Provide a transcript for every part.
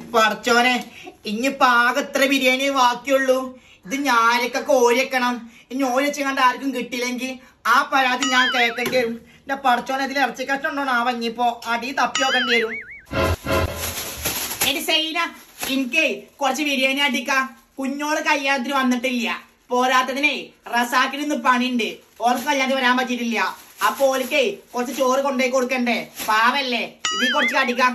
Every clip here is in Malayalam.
പറച്ചോനെ ഇനിയിപ്പോ ആകെ എത്ര ബിരിയാണി ബാക്കിയുള്ളൂ ഇത് ഞാനൊക്കെ കോരി വെക്കണം ഇനി ഓരി വെച്ച് കണ്ട് ആർക്കും കിട്ടിയില്ലെങ്കിൽ ആ പരാതി ഞാൻ കേൾക്കേണ്ടി വരും എന്റെ പറച്ചോനെ ഇതിൽ ഇറച്ചി കഷ്ടം ഉണ്ടോ ആവാ ഇനിയിപ്പോ അടി തപ്പി നോക്കേണ്ടി വരും എടി സൈന എനിക്ക് കുറച്ച് ബിരിയാണി അടിക്ക കുഞ്ഞോള് കല്യാണത്തിന് വന്നിട്ടില്ല പോരാത്തതിനെ റസാക്കിന് ഇന്ന് പണിയുണ്ട് ഓർക്ക് കല്യാണത്തിന് വരാൻ പറ്റിയിട്ടില്ല അപ്പൊ ഓൽക്കേ കുറച്ച് ചോറ് കൊണ്ടുപോയി കൊടുക്കണ്ടേ പാവല്ലേ ഇതിൽ കുറച്ച് അടിക്കാം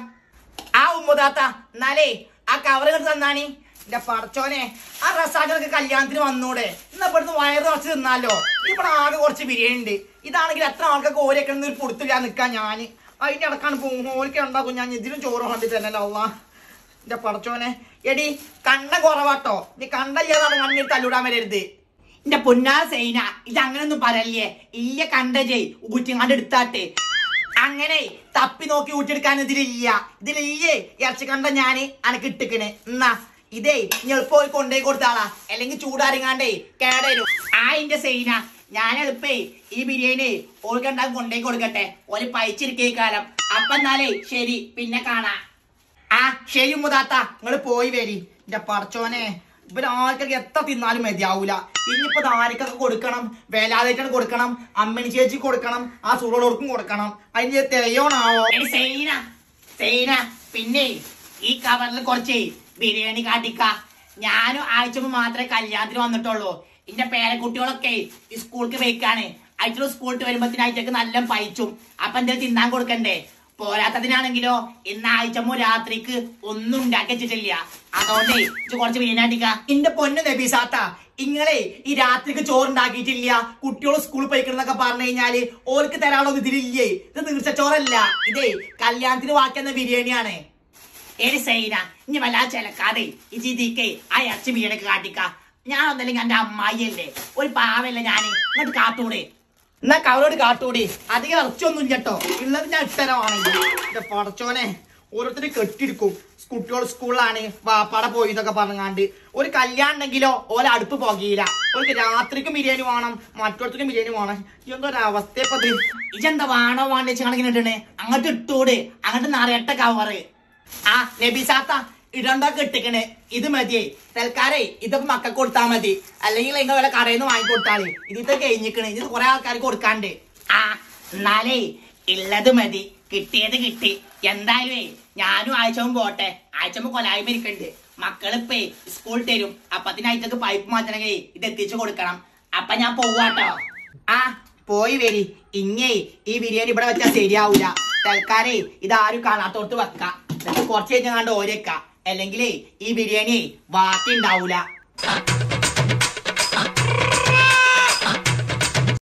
ആ ഉമ്മുദാത്ത എന്നാലേ ആ കവർ കണ്ട് തന്നാണി എന്റെ പടച്ചോനെ ആ റസാഖൊക്കെ കല്യാണത്തിന് വന്നൂടെ എന്നാ ഇവിടുന്ന് വയറ് കുറച്ച് തിന്നാലോ ഇവിടെ ആകെ കുറച്ച് ബിരിയാണി ഉണ്ട് ഇതാണെങ്കിൽ എത്ര ആൾക്കൊക്കെ ഓരൊക്കെ ഒരു പൊടുത്തില്ല നിക്കാൻ ഞാന് അതിന്റെ ഇടക്കാണ് പോകും ഓരൊക്കെ ഉണ്ടാക്കും ഞാൻ ഇതിലും ചോറ് കണ്ടി തന്നെ അള്ളാ എന്റെ പടച്ചോനെ എടി കണ്ട കുറവാട്ടോ നീ കണ്ടല്ലാതാണ് കണ്ണിൽ തല്ലൂടാൻ വരരുത് എന്റെ പൊന്നാ സൈന ഇത് അങ്ങനൊന്നും പറയല്ലേ ഇല്ല കണ്ട ജയ് ഊറ്റിങ്ങാണ്ട് എടുത്താട്ടെ അങ്ങനെ തപ്പി നോക്കി ഊറ്റിയെടുക്കാൻ ഇതിലില്ല ഇതിലില്ലേ ഇറച്ചി കണ്ട ഞാന് അനക്ക് ഇട്ടിക്കണ് എന്നാ ഇതേ ഞാൻ പോയി കൊണ്ടുപോയി കൊടുത്താളാ അല്ലെങ്കിൽ ചൂടാറിങ്ങാണ്ടേ കേടരും ആ ഇന്റെ സൈന ഞാൻ എളുപ്പേ ഈ ബിരിയാണി ഓൾക്കുണ്ടാകും കൊണ്ടുപോയി കൊടുക്കട്ടെ ഒരു പൈച്ചിരിക്കേ കാലം അപ്പൊ എന്നാലേ ശരി പിന്നെ കാണാം ആ ശരി മുതാത്ത നിങ്ങൾ പോയി വരി എന്റെ പറച്ചോനെ ഇവര് ആർക്കൊക്കെ എത്ര തിന്നാലും മതിയാവൂല ഇനിയിപ്പോ ആർക്കൊക്കെ കൊടുക്കണം വേലാതായിട്ടാണ് കൊടുക്കണം അമ്മണി ചേച്ചി കൊടുക്കണം ആ സൂറോടോർക്കും കൊടുക്കണം അതിന് തെയ്യോണാവോ സൈന സൈന പിന്നെ ഈ കവറിൽ കുറച്ച് ബിരിയാണി കാട്ടിക്ക ഞാനും ആഴ്ച മുമ്പ് മാത്രമേ കല്യാണത്തിന് വന്നിട്ടുള്ളൂ എന്റെ പേരക്കുട്ടികളൊക്കെ ഈ സ്കൂൾക്ക് പോയിക്കാണ് ആഴ്ച സ്കൂളിൽ വരുമ്പത്തിനാഴ്ചക്ക് നല്ല പൈച്ചും അപ്പൊ എന്താ തിന്നാൻ കൊടുക്കണ്ടേ പോരാത്തതിനാണെങ്കിലോ ഇന്ന് ആഴ്ചമോ രാത്രിക്ക് ഒന്നും ഉണ്ടാക്കി വെച്ചിട്ടില്ല അതുകൊണ്ടേ ഇജ്ജ് കുറച്ച് വീണാട്ടിക്ക എന്റെ പൊന്ന് നബീസാത്ത ഇങ്ങളെ ഈ രാത്രിക്ക് ചോറുണ്ടാക്കിയിട്ടില്ല കുട്ടികൾ സ്കൂളിൽ പോയിക്കണെന്നൊക്കെ പറഞ്ഞു കഴിഞ്ഞാല് ഓർക്ക് തരാനുള്ള ഇതിലില്ലേ ഇത് തീർച്ചച്ചോറല്ല ഇതേ കല്യാണത്തിന് വാക്കുന്ന ബിരിയാണിയാണ് ഏടി സൈന ഇനി വല്ലാതെ ചിലക്കാതെ ഈ ജിതിക്കേ ആ ഇറച്ചി ബിരിയാണിക്ക് കാട്ടിക്ക ഞാൻ ഒന്നല്ലെങ്കിൽ എന്റെ അമ്മായിയല്ലേ ഒരു പാവല്ലേ ഞാന് ഇങ്ങോട്ട് കാട്ടൂടെ എന്നാ കവറോട് കാട്ടൂടി അധികം ഇറച്ചിയൊന്നും ഇല്ലട്ടോ ഉള്ളത് ഞാൻ ഇട്ടരമാണെങ്കിൽ എന്റെ പടച്ചോനെ ഓരോരുത്തർ കെട്ടിയെടുക്കും കുട്ടികൾ സ്കൂളിലാണ് വാപ്പാടെ പോയി എന്നൊക്കെ പറഞ്ഞാണ്ട് ഒരു കല്യാണം ഉണ്ടെങ്കിലോ ഓല അടുപ്പ് പോകിയില്ല ഓർക്ക് രാത്രിക്കും ബിരിയാണി വേണം മറ്റോടത്തിനും ബിരിയാണി വേണം എന്തൊരവസ്ഥ ഇപ്പൊ ഇത് ഇജെന്താ വേണോ വേണ്ട വെച്ചാണെങ്കിൽ ഇടണേ അങ്ങോട്ട് ഇട്ടൂട് അങ്ങോട്ട് നിറയട്ട കവറ് ആ നബിസാത്ത ഇടണ്ടൊക്കെ ഇട്ടിക്കണ് ഇത് മതിയേ തൽക്കാലേ ഇതിപ്പോ മക്കൾക്ക് കൊടുത്താ മതി അല്ലെങ്കിൽ നിങ്ങൾ വല്ല കടയിൽ നിന്ന് വാങ്ങിക്കൊടുത്താളേ ഇതിത്തെ കഴിഞ്ഞിക്കണ് ഇത് കുറെ ആൾക്കാർക്ക് കൊടുക്കാണ്ട് ആ എന്നാലേ ഉള്ളത് മതി കിട്ടിയത് കിട്ടി എന്തായാലും ഞാനും ആഴ്ചവും പോട്ടെ ആഴ്ചമ്പോ കൊലായ്മ ഇരിക്കണ്ട് മക്കളിപ്പേ സ്കൂൾ തരും അപ്പത്തിനാഴ്ചക്ക് പൈപ്പ് മാറ്റണമെങ്കിൽ ഇത് എത്തിച്ചു കൊടുക്കണം അപ്പൊ ഞാൻ പോവാട്ടോ ആ പോയി വരി ഇങ്ങേ ഈ ബിരിയാണി ഇവിടെ വെച്ചാൽ ശരിയാവൂല തൽക്കാലേ ഇതാരും കാണാത്തോട്ട് വെക്കാം എന്നിട്ട് കുറച്ച് കഴിഞ്ഞാണ്ട് ഓരേക്ക അല്ലെങ്കിലേ ഈ ബിരിയാണി ബാക്കി ഉണ്ടാവൂല